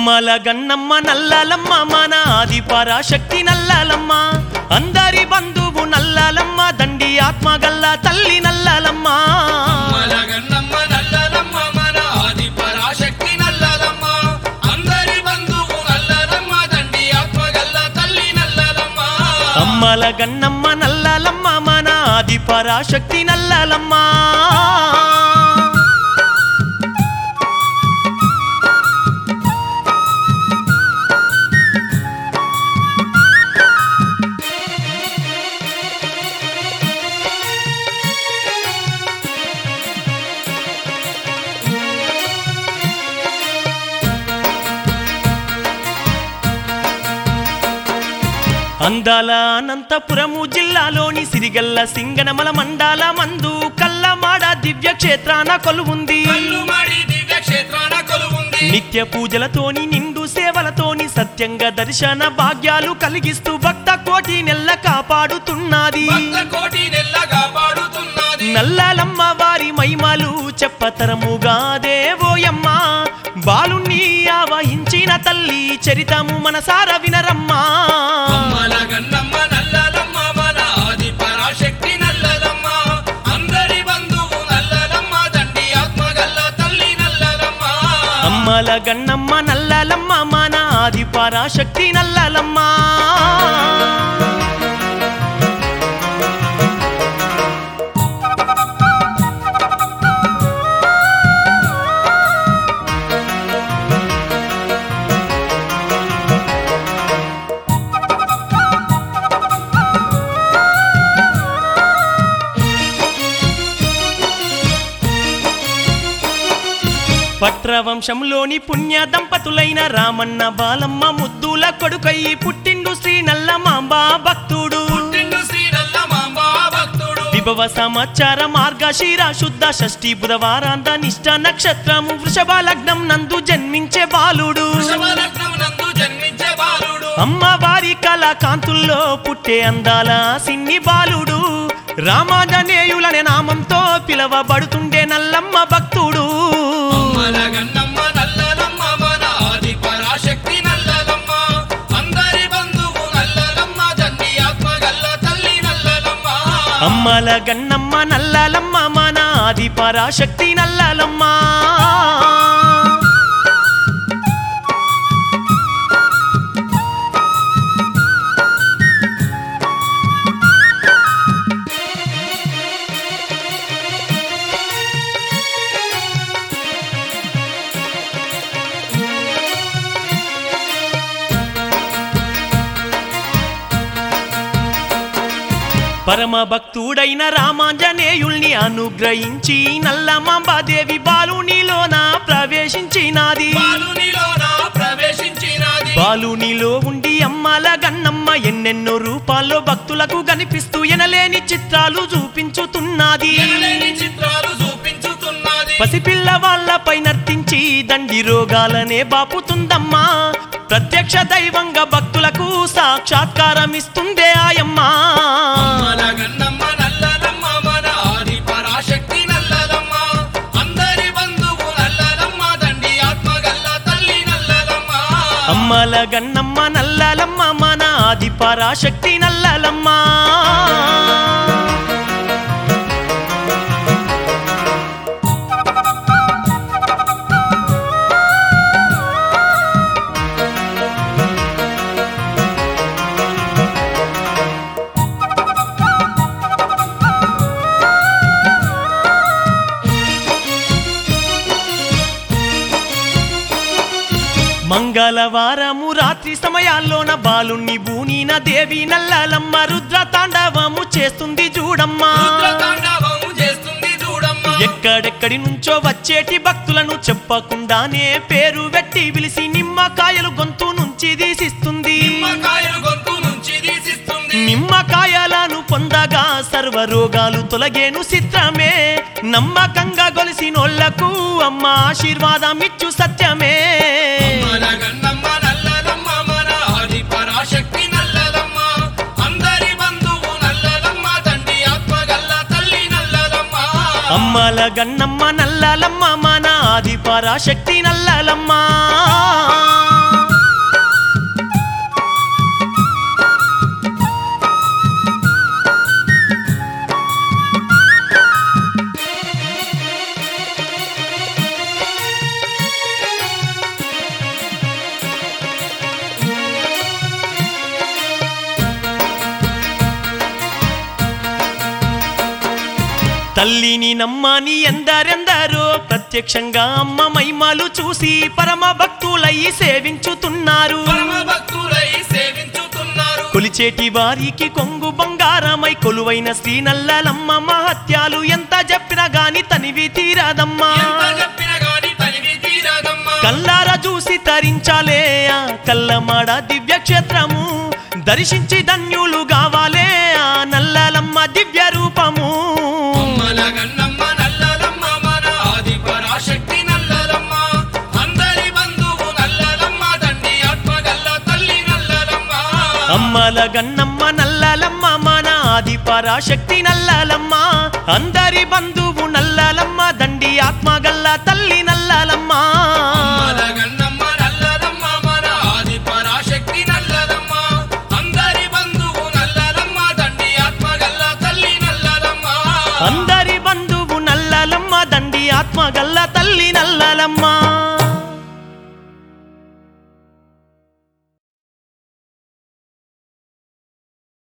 అమ్మల గన్నమ్మ నల్లలమ్మ మన ఆది పరాశక్తి నల్లలమ్మ అందరి బంధువు నల్లలమ్మ దండి ఆత్మగల్ల తల్లి నల్లలమ్మ మలగన్నమ్మ నల్లలమ్మ మన ఆది పరాశక్తి నల్లలమ్మ అందరి బంధువు నల్లలమ్మ దండి ఆత్మగల్ల తల్లి నల్లలమ్మ అమ్మల గన్నమ్మ నల్లలమ్మ మన ఆది పరాశక్తి నల్లలమ్మ అందాల అనంతపురము జిల్లాలోని సిరిగల్ల సింగనమల మండాల మందు కల్లమాడ దివ్య క్షేత్రాన కొలువుంది కల్లుమడి దివ్య క్షేత్రాన కొలువుంది నిత్య పూజలతోని నిండు సేవలతోని సత్యంగా దర్శన భాగ్యాలు కలిగిస్తూ భక్త కోటి నెల్ల కాపాడుతున్నది భక్త కోటి నెల్లగా పాడుతున్నది నల్లలమ్మ వారి మహిమలు చెప్పతరముగా దేవోయమ్మ బాలుణ్ణి ఆవహించిన తల్లి చరితము మనసార వినరమ్మా మలగన్నమ్మ నల్లలమ్మ మన ఆది పరాశక్తి నల్లలమ్మ అందరి బంధువు నల్లలమ్మ దండి ఆత్మగల్ల తల్లి నల్లలమ్మ అమ్మల గన్నమ్మ నల్లలమ్మ మన ఆది పరాశక్తి నల్లలమ్మ పట్రవంశంలోని పుణ్య దంపతులైన రామన్న బాలమ్మ ముద్దుల కొడుకయ్యి పుట్టిండు శ్రీ నల్లమాంబ భక్తుడు పుట్టిండు శ్రీ నల్లమాంబ భక్తుడు విభవ సమాచార మార్గశీర శుద్ధ షష్ఠి బుధవారాంత నిష్ట నక్షత్రము వృషభ లగ్నం నందు జన్మించే బాలుడు వృషభలగ్నం నందు జన్మించే బాలుడు అమ్మవారి కళా కాంతుల్లో పుట్టే అందాల సిన్ని బాలుడు రామాంజనేయులనే నామంతో పిలవబడుతుండే నల్లమ్మ భక్తుడు మలగన్నమ్మ నల్లలమ్మ మన ఆది పరాశక్తి నల్లలమ్మ అందరి బంధువు నల్లలమ్మ దండి ఆత్మగల్ల తల్లి నల్లలమ్మ అమ్మల గన్నమ్మ నల్లలమ్మ మన ఆది పరాశక్తి నల్లలమ్మ పరమ భక్తుడైన రామాంజనేయుల్ని అనుగ్రహించి నల్లమాంబాదేవి బాలునిలోన ప్రవేశించినాది బాలునిలోన ప్రవేశించినది బాలునిలో ఉండి అమ్మల గన్నమ్మ ఎన్నెన్నో రూపాల్లో భక్తులకు కనిపిస్తూ ఎనలేని చిత్రాలు చూపించుతున్నది ఎనలేని చిత్రాలు చూపించుతున్నది పసిపిల్ల వాళ్ళపై నర్తించి దండి రోగాలనే బాపుతుందమ్మా ప్రత్యక్ష దైవంగా భక్తులకు సాక్షాత్కారం ఇస్తుందే ఆయమ్మా మలగన్నమ్మ నల్లలమ్మ మన ఆది పరాశక్తి నల్లలమ్మ అందరి బంధువు నల్లలమ్మ దండి ఆత్మగల్ల తల్లి నల్లలమ్మ అమ్మల గన్నమ్మ నల్లలమ్మ మన ఆది పరాశక్తి నల్లలమ్మ మంగళవారము రాత్రి సమయాల్లోన బాలుణ్ణి బూనిన దేవి నల్లలమ్మ రుద్ర తాండవము చేస్తుంది చూడమ్మా రుద్రతాండవము చేస్తుంది చూడమ్మ ఎక్కడెక్కడి నుంచో వచ్చేటి భక్తులను చెప్పకుండానే పేరు పెట్టి పిలిచి నిమ్మకాయలు గొంతు నుంచి తీసిస్తుంది నిమ్మకాయలు గొంతు నుంచి తీసిస్తుంది నిమ్మకాయలను పొందగా సర్వ రోగాలు తొలగేను చిత్రమే నమ్మకంగా గొలిసినోళ్లకు అమ్మ ఆశీర్వాదం ఇచ్చు సత్యమే మలగన్నమ్మ నల్లలమ్మ మన ఆది పరాశక్తి నల్లలమ్మ అందరి బంధువు నల్లలమ్మ తండ్రి ఆత్మగల్ల తల్లి నల్లలమ్మ అమ్మ అమ్మల గన్నమ్మ నల్లలమ్మ మన ఆది పరాశక్తి నల్లలమ్మ తల్లిని నమ్మని ఎందరెందరో ప్రత్యక్షంగా అమ్మ మహిమలు చూసి పరమ భక్తులయ్యి సేవించుతున్నారు పరమ భక్తులై సేవించుతున్నారు కొలిచేటి వారికి కొంగు బంగారమై కొలువైన శ్రీ నల్లలమ్మ మహత్యాలు ఎంత చెప్పినా గాని తనివి తీరదమ్మా ఎంత చెప్పిన గాని తనివి తీరదమ్మా కల్లార చూసి తరించాలే ఆ కల్లమాడ దివ్య క్షేత్రము దర్శించి ధన్యులు కావాలే ఆ నల్లలమ్మ దివ్య రూపము అమ్మల గన్నమ్మ నల్లలమ్మ మన ఆది పరాశక్తి నల్లలమ్మ అందరి బంధువు నల్లలమ్మ దండి ఆత్మగల్ల తల్లి నల్లలమ్మ అమ్మల గన్నమ్మ నల్లలమ్మ మన ఆది పరాశక్తి నల్లలమ్మ అందరి బంధువు నల్లలమ్మ దండి ఆత్మగల్ల తల్లి నల్లలమ్మ అమ్మల గన్నమ్మ నల్లలమ్మ మన ఆది పరాశక్తి నల్లలమ్మ అందరి బంధువు నల్లలమ్మ దండి ఆత్మగల్ల తల్లి నల్లలమ్మ అందరి బంధువు నల్లలమ్మ దండి ఆత్మగల్ల తల్లి నల్లలమ్మ